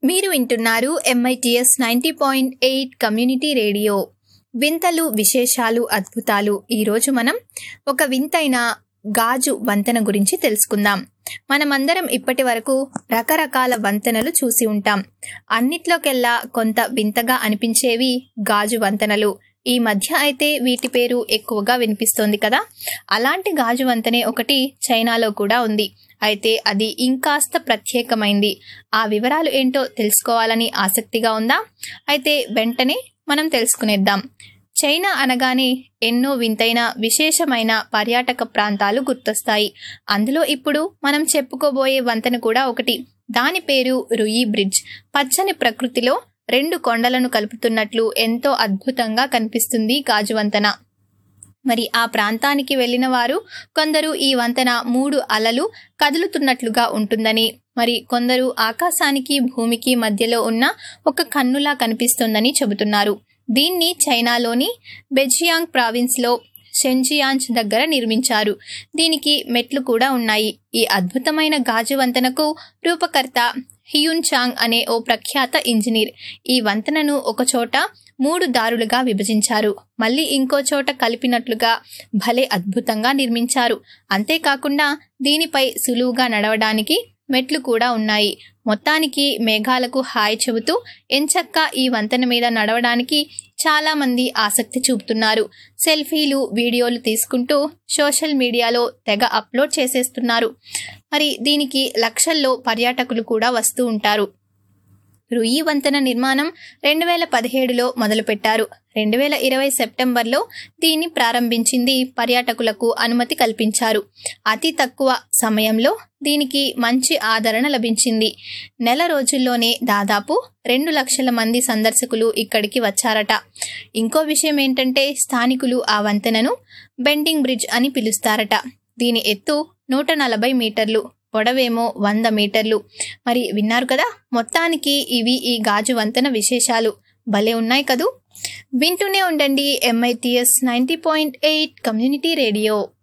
మీరు వింటున్నారు MITS ninety point eight community radio వింతలు విశేషాలు అద్భుతాలు ఈరోజు మనం ఒక వింతైన గాజు వంతెన గురించి తెలుసుకుందాం మనమందరం ఇప్పటి వరకు రకరకాల వంతెనలు చూసి ఉంటాం అన్నిట్లోకెల్లా కొంత వింతగా అనిపించేవి గాజు వంతెనలు ఈ మధ్య అయితే వీటి పేరు ఎక్కువగా వినిపిస్తోంది కదా అలాంటి గాజు వంతెనే ఒకటి చైనాలో కూడా ఉంది అయితే అది ఇంకాస్త ప్రత్యేకమైంది ఆ వివరాలు ఏంటో తెలుసుకోవాలని ఆసక్తిగా ఉందా అయితే వెంటనే మనం తెలుసుకునేద్దాం చైనా అనగానే ఎన్నో వింతైన విశేషమైన పర్యాటక ప్రాంతాలు గుర్తొస్తాయి అందులో ఇప్పుడు మనం చెప్పుకోబోయే వంతెన కూడా ఒకటి దాని పేరు రుయి బ్రిడ్జ్ పచ్చని ప్రకృతిలో రెండు కొండలను కలుపుతున్నట్లు ఎంతో అద్భుతంగా కనిపిస్తుంది గాజు వంతెన మరి ఆ ప్రాంతానికి వెళ్ళిన వారు కొందరు ఈ వంతెన మూడు అలలు కదులుతున్నట్లుగా ఉంటుందని మరి కొందరు ఆకాశానికి భూమికి మధ్యలో ఉన్న ఒక కన్నులా కనిపిస్తుందని చెబుతున్నారు దీన్ని చైనాలోని బెజియాంగ్ ప్రావిన్స్లో షెంజియాంచ్ దగ్గర నిర్మించారు దీనికి మెట్లు కూడా ఉన్నాయి ఈ అద్భుతమైన గాజు వంతెనకు రూపకర్త హియున్ చాంగ్ అనే ఓ ప్రఖ్యాత ఇంజనీర్ ఈ వంతెనను ఒకచోట మూడు దారులుగా విభజించారు మళ్ళీ ఇంకో చోట కలిపినట్లుగా భలే అద్భుతంగా నిర్మించారు అంతేకాకుండా దీనిపై సులువుగా నడవడానికి మెట్లు కూడా ఉన్నాయి మొత్తానికి మేఘాలకు హాయ్ చెబుతూ ఎంచక్క ఈ వంతెన మీద నడవడానికి చాలా మంది ఆసక్తి చూపుతున్నారు సెల్ఫీలు వీడియోలు తీసుకుంటూ సోషల్ మీడియాలో తెగ అప్లోడ్ చేసేస్తున్నారు మరి దీనికి లక్షల్లో పర్యాటకులు కూడా వస్తూ ఉంటారు రుయి వంతెన నిర్మాణం రెండు వేల పదిహేడులో మొదలుపెట్టారు రెండు వేల ఇరవై సెప్టెంబర్లో దీన్ని ప్రారంభించింది పర్యాటకులకు అనుమతి కల్పించారు అతి తక్కువ సమయంలో దీనికి మంచి ఆదరణ లభించింది నెల రోజుల్లోనే దాదాపు రెండు లక్షల మంది సందర్శకులు ఇక్కడికి వచ్చారట ఇంకో విషయం ఏంటంటే స్థానికులు ఆ వంతెనను బెండింగ్ బ్రిడ్జ్ అని పిలుస్తారట దీని ఎత్తు నూట నలభై మీటర్లు పొడవేమో వంద మీటర్లు మరి విన్నారు కదా మొత్తానికి ఇవి ఈ గాజు వంతెన విశేషాలు భలే ఉన్నాయి కదూ వింటూనే ఉండండి MITS ninety point eight community radio